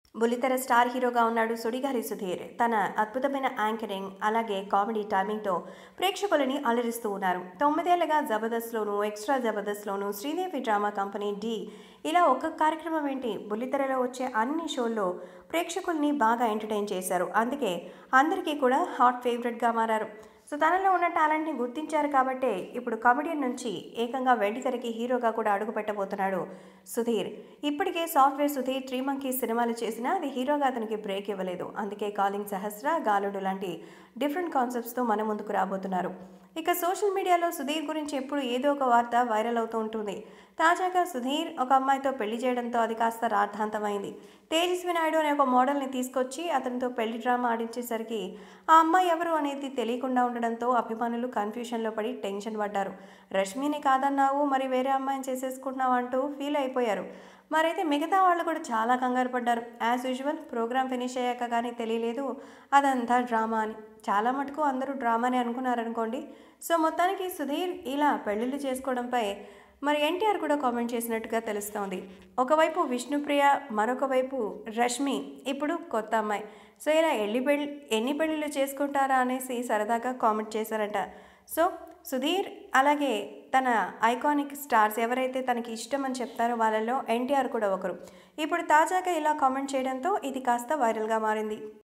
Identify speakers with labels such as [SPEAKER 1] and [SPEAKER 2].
[SPEAKER 1] బుల్లితెర స్టార్ హీరోగా ఉన్నాడు సుడిగారి సుధీర్ తన అద్భుతమైన యాంకరింగ్ అలాగే కామెడీ టైమింగ్తో ప్రేక్షకులని అలరిస్తూ ఉన్నారు తొమ్మిదేళ్లుగా జబర్దస్త్లోను ఎక్స్ట్రా జబర్దస్త్లోను శ్రీదేవి డ్రామా కంపెనీ డి ఇలా ఒక్క కార్యక్రమం ఏంటి బుల్లితెరలో వచ్చే అన్ని షోల్లో ప్రేక్షకుల్ని బాగా ఎంటర్టైన్ చేశారు అందుకే అందరికీ కూడా హాట్ ఫేవరెట్గా మారారు సో తనలో ఉన్న టాలెంట్ని గుర్తించారు కాబట్టే ఇప్పుడు కామెడియన్ నుంచి ఏకంగా వెండితెరకి హీరోగా కూడా అడుగు పెట్టబోతున్నాడు సుధీర్ ఇప్పటికే సాఫ్ట్వేర్ సుధీర్ త్రీ మంకీ సినిమాలు చేసినా అది హీరోగా అతనికి బ్రేక్ ఇవ్వలేదు అందుకే కాలింగ్ సహస్ర గాలుడు లాంటి డిఫరెంట్ కాన్సెప్ట్స్తో మన ముందుకు రాబోతున్నారు ఇక సోషల్ మీడియాలో సుధీర్ గురించి ఎప్పుడు ఏదో ఒక వార్త వైరల్ అవుతూ ఉంటుంది తాజాగా సుధీర్ ఒక అమ్మాయితో పెళ్లి చేయడంతో అది కాస్త రాద్ధాంతమైంది తేజస్వి నాయుడు అనే ఒక మోడల్ని తీసుకొచ్చి అతనితో పెళ్లి డ్రామా ఆడించేసరికి ఆ అమ్మాయి ఎవరు అనేది తెలియకుండా ఉండడంతో అభిమానులు కన్ఫ్యూషన్లో పడి టెన్షన్ పడ్డారు రష్మిని కాదన్నావు మరి వేరే అమ్మాయిని చేసేసుకుంటున్నావు అంటూ ఫీల్ అయిపోయారు మరైతే మిగతా వాళ్ళు కూడా చాలా కంగారు పడ్డారు యాజ్ యూజువల్ ప్రోగ్రామ్ ఫినిష్ అయ్యాక కానీ తెలియలేదు అదంతా డ్రామా అని చాలా మటుకు అందరూ డ్రామానే అనుకున్నారనుకోండి సో మొత్తానికి సుధీర్ ఇలా పెళ్ళిళ్ళు చేసుకోవడంపై మరి ఎన్టీఆర్ కూడా కామెంట్ చేసినట్టుగా తెలుస్తోంది ఒకవైపు విష్ణుప్రియ మరొక వైపు రష్మి ఇప్పుడు కొత్త అమ్మాయి సో ఇలా ఎల్లి పెళ్ళి ఎన్ని పెళ్ళిళ్ళు చేసుకుంటారా అనేసి సరదాగా కామెంట్ చేశారట సో సుధీర్ అలాగే తన ఐకానిక్ స్టార్స్ ఎవరైతే తనకి ఇష్టం అని చెప్తారో వాళ్ళలో ఎన్టీఆర్ కూడా ఒకరు ఇప్పుడు తాజాగా ఇలా కామెంట్ చేయడంతో ఇది కాస్త వైరల్గా మారింది